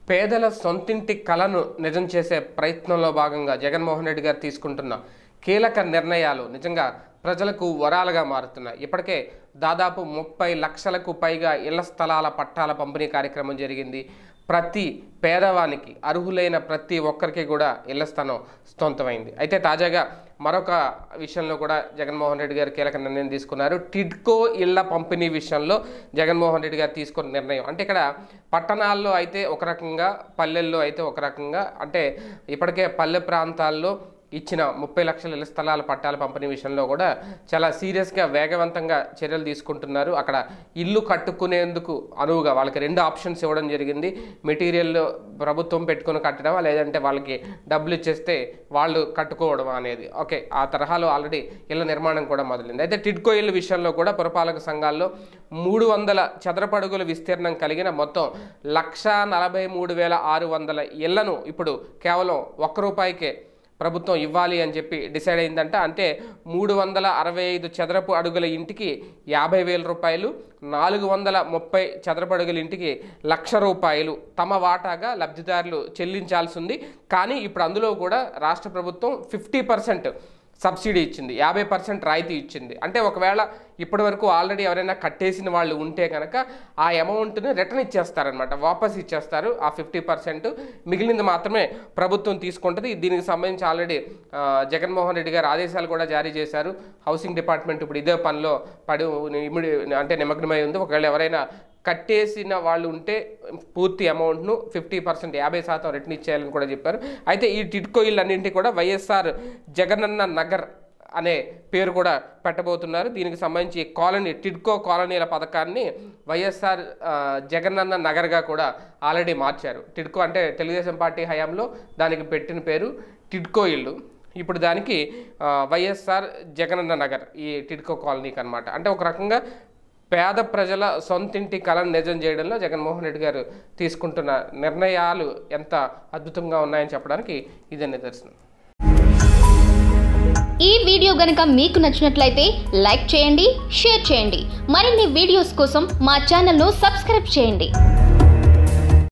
పేదల సొంతింటి కలను నిజం చేసే ప్రయత్నంలో భాగంగా జగన్మోహన్ రెడ్డి గారు తీసుకుంటున్న కీలక నిర్ణయాలు నిజంగా ప్రజలకు వరాలుగా మారుతున్నాయి ఇప్పటికే దాదాపు ముప్పై లక్షలకు పైగా ఇళ్ల స్థలాల పట్టాల పంపిణీ కార్యక్రమం జరిగింది ప్రతి పేదవానికి అర్హులైన ప్రతి ఒక్కరికి కూడా ఇళ్ల స్థలం స్తొంతమైంది అయితే తాజాగా మరొక విషయంలో కూడా జగన్మోహన్ రెడ్డి గారు కీలక నిర్ణయం తీసుకున్నారు టిడ్కో ఇళ్ల పంపిణీ విషయంలో జగన్మోహన్ రెడ్డి గారు తీసుకున్న నిర్ణయం అంటే ఇక్కడ పట్టణాల్లో అయితే ఒక రకంగా పల్లెల్లో అయితే ఒక రకంగా అంటే ఇప్పటికే పల్లె ప్రాంతాల్లో ఇచ్చిన ముప్పై లక్షల ఇళ్ల స్థలాల పట్టాల పంపిణీ విషయంలో కూడా చాలా సీరియస్గా వేగవంతంగా చర్యలు తీసుకుంటున్నారు అక్కడ ఇల్లు కట్టుకునేందుకు అనువుగా వాళ్ళకి రెండు ఆప్షన్స్ ఇవ్వడం జరిగింది మెటీరియల్ ప్రభుత్వం పెట్టుకొని కట్టడం లేదంటే వాళ్ళకి డబ్బులు ఇచ్చేస్తే వాళ్ళు కట్టుకోవడం అనేది ఓకే ఆ తరహాలో ఆల్రెడీ ఇళ్ల నిర్మాణం కూడా మొదలైంది అయితే టిడ్కో ఇల్లు విషయంలో కూడా పురపాలక సంఘాల్లో మూడు వందల చదరపడుగుల విస్తీర్ణం కలిగిన మొత్తం లక్ష నలభై మూడు వేల ఆరు వందల ఇళ్లను ఇప్పుడు కేవలం ఒక్క రూపాయికే ప్రభుత్వం ఇవ్వాలి అని చెప్పి డిసైడ్ అయిందంట అంటే మూడు వందల అరవై ఐదు చదరపు అడుగుల ఇంటికి యాభై వేల రూపాయలు నాలుగు వందల ముప్పై చదరపు అడుగుల ఇంటికి లక్ష రూపాయలు తమ వాటాగా లబ్ధిదారులు చెల్లించాల్సి ఉంది కానీ ఇప్పుడు అందులో కూడా రాష్ట్ర ప్రభుత్వం ఫిఫ్టీ పర్సెంట్ సబ్సిడీ ఇచ్చింది యాభై పర్సెంట్ రాయితీ ఇచ్చింది అంటే ఒకవేళ ఇప్పటి వరకు ఆల్రెడీ ఎవరైనా కట్టేసిన వాళ్ళు ఉంటే కనుక ఆ అమౌంట్ని రిటర్న్ ఇచ్చేస్తారనమాట వాపస్ ఇచ్చేస్తారు ఆ ఫిఫ్టీ పర్సెంట్ మిగిలింది మాత్రమే ప్రభుత్వం తీసుకుంటుంది దీనికి సంబంధించి ఆల్రెడీ ఆ, జగన్మోహన్ రెడ్డి గారు ఆదేశాలు కూడా జారీ చేశారు హౌసింగ్ డిపార్ట్మెంట్ ఇప్పుడు ఇదే పనిలో పడి ఇమిడి అంటే నిమగ్నమై ఉంది ఒకవేళ ఎవరైనా కట్టేసిన వాళ్ళు ఉంటే పూర్తి అమౌంట్ను ఫిఫ్టీ పర్సెంట్ యాభై శాతం రిటర్న్ ఇచ్చేయాలని కూడా చెప్పారు అయితే ఈ టిడ్కో ఇళ్ళన్నింటినీ కూడా వైఎస్ఆర్ జగనన్న నగర్ అనే పేరు కూడా పెట్టబోతున్నారు దీనికి సంబంధించి ఈ కాలనీ టిడ్కో కాలనీల పథకాన్ని వైఎస్ఆర్ ఆ, జగనన్న నగర్గా కూడా ఆల్రెడీ మార్చారు టిడ్కో అంటే తెలుగుదేశం పార్టీ హయాంలో దానికి పెట్టిన పేరు టిడ్కో ఇల్లు ఇప్పుడు దానికి ఆ, వైఎస్ఆర్ జగనన్న నగర్ ఈ టిడ్కో కాలనీకి అనమాట అంటే ఒక రకంగా పేద ప్రజల సొంతింటి కళను నిజం చేయడంలో జగన్మోహన్ రెడ్డి గారు తీసుకుంటున్న నిర్ణయాలు ఎంత అద్భుతంగా ఉన్నాయని చెప్పడానికి ఇదే నిదర్శనం ఈ వీడియో గనుక మీకు నచ్చినట్లయితే లైక్ చేయండి షేర్ చేయండి మరిన్ని వీడియోస్ కోసం మా ఛానల్ను సబ్స్క్రైబ్ చేయండి